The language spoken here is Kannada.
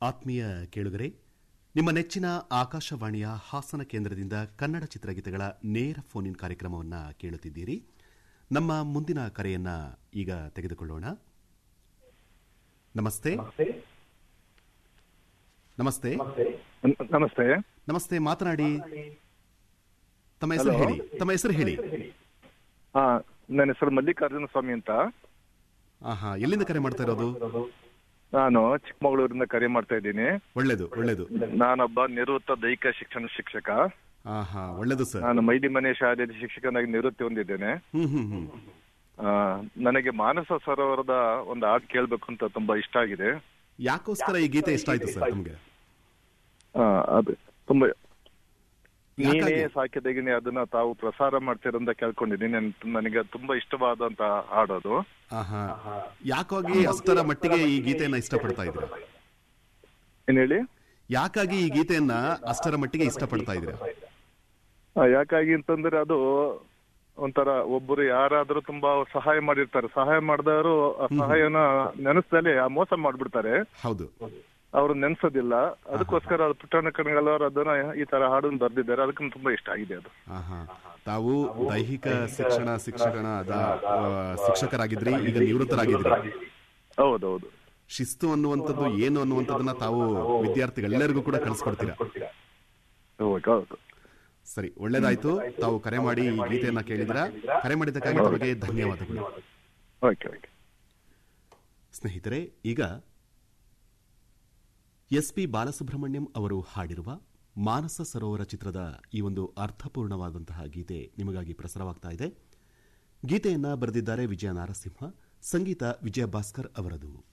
ಆತ್ಮೀಯ ಕೇಳುಗರೆ ನಿಮ್ಮ ನೆಚ್ಚಿನ ಆಕಾಶವಾಣಿಯ ಹಾಸನ ಕೇಂದ್ರದಿಂದ ಕನ್ನಡ ಚಿತ್ರಗೀತೆಗಳ ನೇರ ಫೋನ್ ಇನ್ ಕಾರ್ಯಕ್ರಮವನ್ನು ಕೇಳುತ್ತಿದ್ದೀರಿ ನಮ್ಮ ಮುಂದಿನ ಕರೆಯನ್ನ ಈಗ ತೆಗೆದುಕೊಳ್ಳೋಣ ನಮಸ್ತೆ ನಮಸ್ತೆ ನ- ನಮಸ್ತೆ ನಮಸ್ತೆ ಮಾತನಾಡಿ ತಮ್ಮ ಹೆಸರು Hello. ಹೇಳಿ ತಮ್ಮ ಹೆಸರು ಹೇಳಿ ಹಾ ನನ್ನ ಹೆಸರು ಮಲ್ಲಿಕಾರ್ಜುನ ಸ್ವಾಮಿ ಅಂತ ಆಹಾ ಎಲ್ಲಿಂದ ಕರೆ ಮಾಡ್ತಾ ಇರೋದು ನಾನು ಚಿಕ್ಕಮಗಳೂರಿಂದ ಕರೆ ಮಾಡ್ತಾ ಇದ್ದೀನಿ ಒಳ್ಳೇದು ಒಳ್ಳೇದು ನಾನೊಬ್ಬ ನಿವೃತ್ತ ದೈಹಿಕ ಶಿಕ್ಷಣ ಶಿಕ್ಷಕ ಆಹಾ ಒಳ್ಳೇದು ಸರ್ ನಾನು ಮೈದಿ ಮನೆ ಶಾಲೆಯಲ್ಲಿ ಶಿಕ್ಷಕನಾಗಿ ನಿವೃತ್ತಿ ಹೊಂದಿದ್ದೇನೆ ಹ್ಮ್ ಹ್ಮ್ ಹ್ಮ್ ಆ, ನನಗೆ ಮಾನಸ ಸರೋವರದ ಒಂದು ಹಾಡು ಕೇಳಬೇಕು ಅಂತ ತುಂಬಾ ಇಷ್ಟ ಆಗಿದೆ ಯಾಕೋಸ್ಕರ ಈ ಗೀತೆ ಇಷ್ಟ ಆಯ್ತು ಸರ್ ತಮಗೆ ಆ, ಅದು ತುಂಬಾ ನೀನೇ ಯಾಕಾಗಿ? ಸಾಕಿದಗಿನಿ ಅದನ್ನ ತಾವು ಪ್ರಸಾರ ಮಾಡ್ತೀರಂತ ಕೇಳ್ಕೊಂಡಿದ್ದೀನಿ ನನ್- ನನಗೆ ತುಂಬಾ ಇಷ್ಟವಾದಂತ ಹಾಡೋದು ಆಹಾ ಯಾಕಾಗಿ ಅಷ್ಟರ ಮಟ್ಟಿಗೆ ಈ ಗೀತೆಯನ್ನ ಇಷ್ಟಪಡ್ತಾ ಇದ್ರ ಏನ್ ಹೇಳಿ ಯಾಕಾಗಿ ಈ ಗೀತೆಯನ್ನ ಅಷ್ಟರ ಮಟ್ಟಿಗೆ ಇಷ್ಟಪಡ್ತಾ ಇದ್ರ ಆ, ಯಾಕಾಗಿ ಅಂತಂದ್ರೆ ಅದು ಒಂಥರ ಒಬ್ಬರು ಯಾರಾದ್ರೂ ತುಂಬಾ ಸಹಾಯ ಮಾಡಿರ್ತಾರೆ ಸಹಾಯ ಮಾಡಿದವರು ಆ ಸಹಾಯನ ನೆನೆಸ್ದಲೆ ಆ ಮೋಸ ಮಾಡ್ಬಿಡ್ತಾರೆ ಹೌದು ಅವ್ರು ನೆನ್ಸೋದಿಲ್ಲ ಅದಕ್ಕೋಸ್ಕರ ಅದು ಪುಟ್ಟಣ್ಣ ಕಣಗಲ್ ಅದನ್ನ ಈ ತರ ಹಾಡನ್ನು ಬರ್ದಿದ್ದಾರೆ ಅದಕ್ಕೆ ತುಂಬಾ ಇಷ್ಟ ಆಗಿದೆ ಅದು ಆಹಾ ತಾವು ದೈಹಿಕ ಶಿಕ್ಷಣ ಶಿಕ್ಷಕನಾದ ಆ, ಶಿಕ್ಷಕರಾಗಿದ್ರಿ ಈಗ ನಿವೃತ್ತರಾಗಿದ್ರಿ ಹೌದೌದು ಶಿಸ್ತು ಅನ್ನುವಂಥದ್ದು ಏನು ಅನ್ನುವಂಥದ್ದನ್ನ ತಾವು ವಿದ್ಯಾರ್ಥಿಗಳೆಲ್ಲರಿಗೂ ಕೂಡ ಕಲಿಸ್ಕೊಡ್ತೀರಾ ಹೌದು ಹೌದು ಸರಿ ಒಳ್ಳೇದಾಯ್ತು ತಾವು ಕರೆ ಮಾಡಿ ಈ ಗೀತೆಯನ್ನ ಕೇಳಿದ್ರ ಕರೆ ಮಾಡಿದ್ದಕ್ಕಾಗಿ ತಮಗೆ ಧನ್ಯವಾದಗಳು ಓಕೆ ಓಕೆ ಸ್ನೇಹಿತರೆ ಈಗ ಎಸ್ ಪಿ ಬಾಲಸುಬ್ರಹ್ಮಣ್ಯಂ ಅವರು ಹಾಡಿರುವ ಮಾನಸ ಸರೋವರ ಚಿತ್ರದ ಈ ಒಂದು ಅರ್ಥಪೂರ್ಣವಾದಂತಹ ಗೀತೆ ನಿಮಗಾಗಿ ಪ್ರಸಾರವಾಗ್ತಾ ಇದೆ ಗೀತೆಯನ್ನ ಬರೆದಿದ್ದಾರೆ ವಿಜಯ ನಾರಸಿಂಹ ಸಂಗೀತ ವಿಜಯ ಭಾಸ್ಕರ್ ಅವರದು